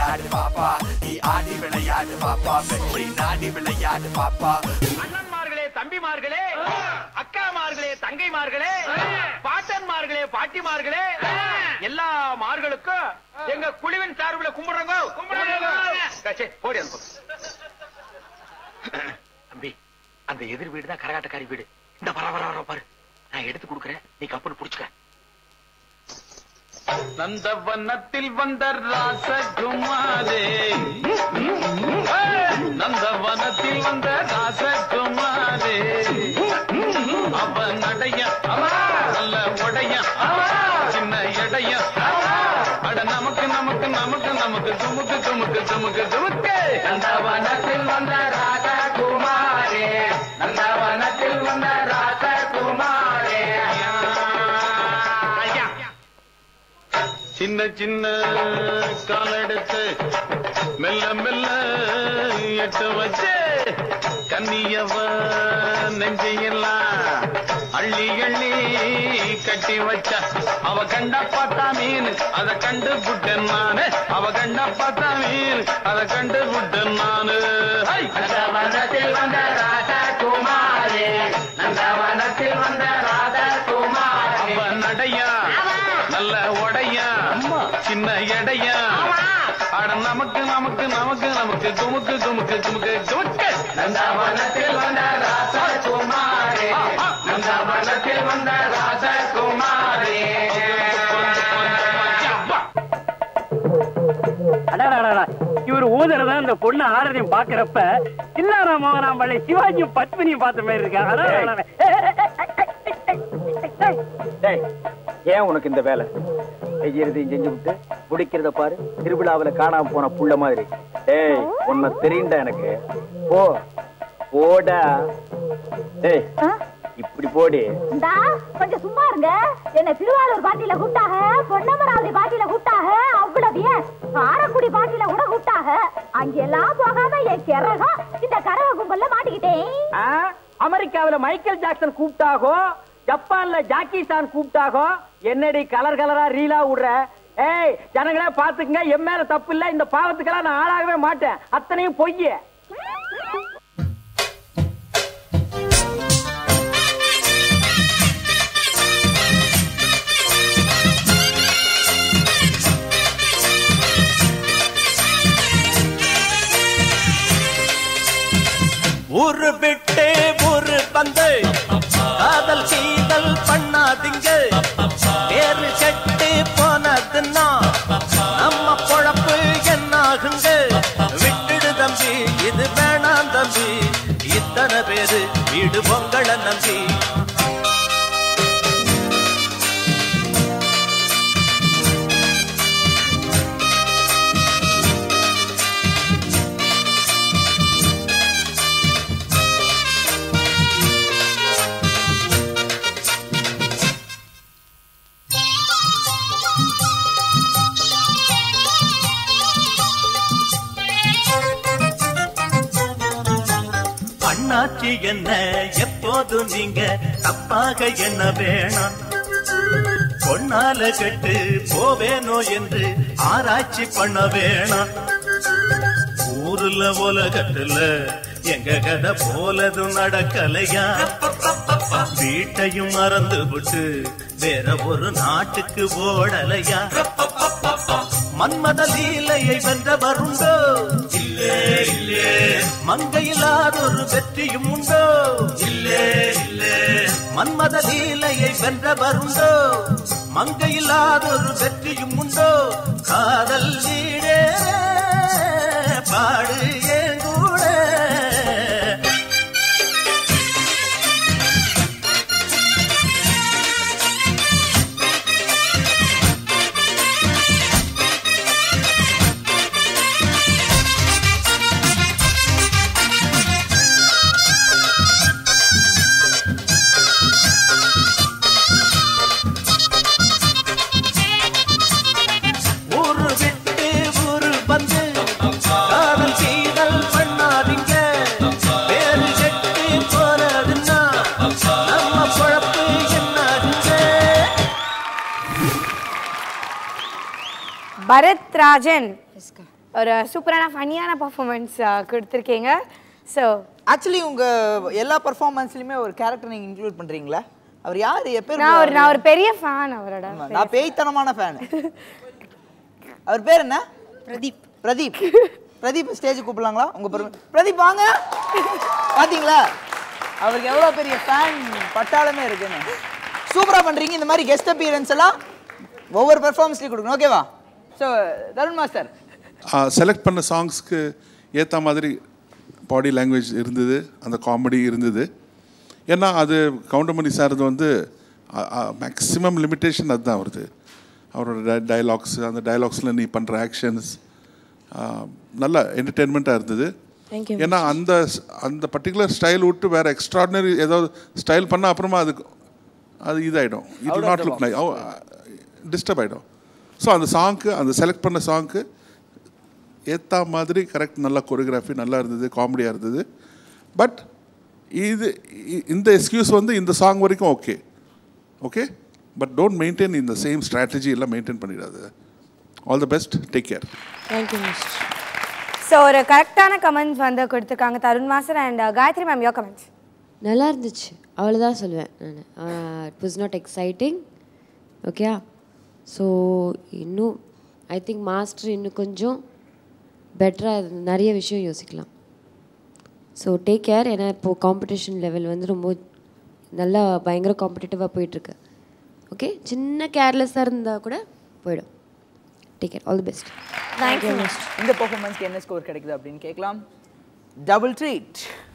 விளையாடு பாப்பா நீ ஆடி விளையாடு பாப்பா வெற்றி நாடி விளையாடு பாப்பா அண்ணன்மார்களே தம்பிமார்களே அக்காமார்களே தங்கைமார்களே பாட்டன்மார்களே பாட்டிமார்களே எல்லா மார்களுக்கும் எங்க குழுவின் சார்பில் கும்பிடுறோங்க கும்பிடுறோங்க போடி அந்த பக்கம். தம்பி அந்த எதிர் வீடு தான் கரகாட்டக்காரி வீடு இந்த வர வர வர பாரு நான் எடுத்து கொடுக்குறேன் நீ கப்புன்னு புடிச்சுக்க நந்தவனத்தில் வந்த ராசகுமாரே நந்தவனத்தில் வந்த ராசகுமாரே அவ நடைய நல்ல உடைய சின்ன எடைய அட நமக்கு நமக்கு நமக்கு நமக்கு துமுக்கு துமுக்கு துமுக்கு துமுக்கு நந்தவனத்தில் வந்த ராசகுமாரே நந்தவனத்தில் வந்த ராசகுமாரே சின்ன சின்ன காலெடுத்து மெல்ல மெல்ல எட்டு வச்சு கன்னியவ நெஞ்சையெல்லாம் அள்ளி அள்ளி கட்டி வச்ச அவ கண்ட பார்த்தா மீன் அத கண்டு புட்டன் நானு அவ கண்ட பார்த்தா மீன் அத கண்டு புட்டன் நானு நந்தவனத்தில் வந்த ராஜகுமாரே நந்தவனத்தில் வந்த ராஜகுமாரே அவ நடையா நல்ல உடையா சின்ன எடையா அட நமக்கு நமக்கு நமக்கு நமக்கு துமுக்கு துமுக்கு துமுக்கு துமுக்கு நந்தவனத்தில் வந்த ராசகுமாரே நந்தவனத்தில் வந்த ராசகுமாரே அடாடாடா இவர் ஊதுறத இந்த பொண்ணு ஆரதையும் பாக்குறப்ப சில்லாரா மோகனாம்பள்ளி சிவாஜியும் பத்மினியும் பார்த்த மாதிரி இருக்கா அடாடாடா. டேய் ஏன் உனக்கு இந்த வேலை செய்யறதையும் செஞ்சு விட்டு முடிக்கிறத பாரு திருவிழாவுல காணாம போன புள்ள மாதிரி டேய் உன்னை தெரியுண்டா எனக்கு போ போடா டேய் இப்படி போடி இந்தா கொஞ்சம் சும்மா இருங்க என்ன திருவாரூர் பாட்டியில கூப்பிட்டாக பொன்னமராவதி பாட்டியில கூப்பிட்டாக அவ்வளவு ஏன் காரக்குடி பாட்டியில கூட கூப்பிட்டாக அங்கெல்லாம் போகாம என் கிறகம் இந்த கரக கும்பல்ல மாட்டிக்கிட்டேன் ஆ, அமெரிக்காவுல மைக்கேல் ஜாக்சன் கூப்பிட்டாகோ ஜப்பான்ல ஜாக்கி சான் கூப்பிட்டாகோ என்னடி கலர் கலரா ரீலா விடுற ஏய் ஜனங்களே பாத்துக்கங்க என் மேல தப்பு இல்ல இந்த பாவத்துக்கெல்லாம் நான் ஆளாகவே மாட்டேன் அத்தனையும் பொய்ய ஊரு விட்டு ஊரு வந்து காதல் கீதல் பண்ணாதீங்க பேரு கெட்டு போனதுன்னா நம்ம பொழப்பு என்னாகுங்க விட்டுடு தம்பி இது வேணாம் தம்பி இத்தனை பேரு வீடு பொங்கல நம்பி அண்ணாச்சி என்ன எப்போதும் நீங்க தப்பாக என்ன வேணாம் பொன்னால கெட்டு போவேனோ என்று ஆராய்ச்சி பண்ண வேணாம் ஊருல உலகத்துல எங்க கதை போலதும் நடக்கலையா வீட்டையும் மறந்து விட்டு வேற ஒரு நாட்டுக்கு ஓடலையா மன்மத லீலையை வென்றவருண்டோ இல்லே இல்லே மங்கையிலாதொரு வெற்றியும் உண்டோ இல்லே இல்லே மன்மத லீலையை வென்றவருண்டோ மங்கையிலாதொரு வெற்றியும் உண்டோ காதல் வீடே பாடு ஏன் கூட ஊரு விட்டு ஊரு வந்து காதல் சீதல் பண்ணாதீங்க பேரு கெட்டு போறதுன்னா நம்ம குழப்பு என்னாகுங்க பரத் ராஜன் ஒரு சூப்பரான ஃபன்னியான பர்ஃபார்மன்ஸ் கொடுத்துருக்கீங்க ஸோ ஆக்சுவலி உங்க எல்லா பர்ஃபார்மன்ஸ்லயுமே ஒரு கேரக்டர் நீங்க இன்க்ளூட் பண்றீங்களா அவர் யாரு எப்பேர் நான் ஒரு நான் ஒரு பெரிய ஃபேன் அவரோட நான் பேய்த்தனமான ஃபேன் அவர் பேர் என்ன பிரதீப் பிரதீப் பிரதீப் ஸ்டேஜ் கூப்பிடலாங்களா உங்க பெருமை பிரதீப் வாங்க பாத்தீங்களா அவருக்கு எவ்வளவு பெரிய ஃபேன் பட்டாளமே இருக்குன்னு சூப்பரா பண்றீங்க இந்த மாதிரி கெஸ்ட் அப்பியரன்ஸ் எல்லாம் ஒவ்வொரு பெர்ஃபார்மன்ஸ்லயும் கொடுக்கணும் ஓகேவா ஸோ தருண் மாஸ்டர் செலக்ட் பண்ண சாங்ஸ்க்கு ஏற்ற மாதிரி பாடி லாங்குவேஜ் இருந்தது அந்த காமெடி இருந்தது ஏன்னா அது கவுண்டமணி சார்து வந்து மேக்ஸிமம் லிமிட்டேஷன் அதுதான் வருது அவரோட டயலாக்ஸ் அந்த டயலாக்ஸில் நீ பண்ணுற ஆக்ஷன்ஸ் நல்ல என்டர்டெயின்மெண்ட்டாக இருந்தது ஏன்னா அந்த அந்த பர்டிகுலர் ஸ்டைல் விட்டு வேற எக்ஸ்ட்ராடினரி ஏதாவது ஸ்டைல் பண்ணால் அப்புறமா அதுக்கு அது இதாகிடும் இட் நாட் லுக் நை டிஸ்டர்ப் ஆகிடும் ஸோ அந்த சாங்க்கு அந்த செலக்ட் பண்ண சாங்க்கு ஏற்ற மாதிரி கரெக்ட் நல்லா கொரியோகிராஃபி நல்லா இருந்தது காமெடியாக இருந்தது பட் இது இ- இந்த எக்ஸ்கியூஸ் வந்து இந்த சாங் வரைக்கும் okay okay but don't maintain இந்த சேம் ஸ்ட்ராட்டஜி எல்லாம் மெயின்டைன் பண்ணிடாது all the best take care thank you mister so ஒரு கரெக்டான கமெண்ட்ஸ் வந்து கொடுத்துருக்காங்க Tharun master and Gayathri ma'am your comments நல்லா இருந்துச்சு அவ்வளோதான் சொல்லுவேன் நான் it was not exciting okay so இன்னும் ஐ திங்க் மாஸ்டர் இன்னும் கொஞ்சம் பெட்டராக நிறைய விஷயம் யோசிக்கலாம் ஸோ டேக் கேர் ஏன்னா இப்போது காம்படிஷன் லெவல் வந்து ரொம்ப நல்லா பயங்கர காம்படிட்டிவாக போயிட்டுருக்கு ஓகே சின்ன கேர்லெஸ்ஸாக இருந்தால் கூட போயிடும் take care all the best thank you இந்த பெர்ஃபார்மன்ஸ்க்கு என்ன ஸ்கோர் கிடைக்குது அப்படின்னு கேட்கலாம் டபுள் ட்ரீட்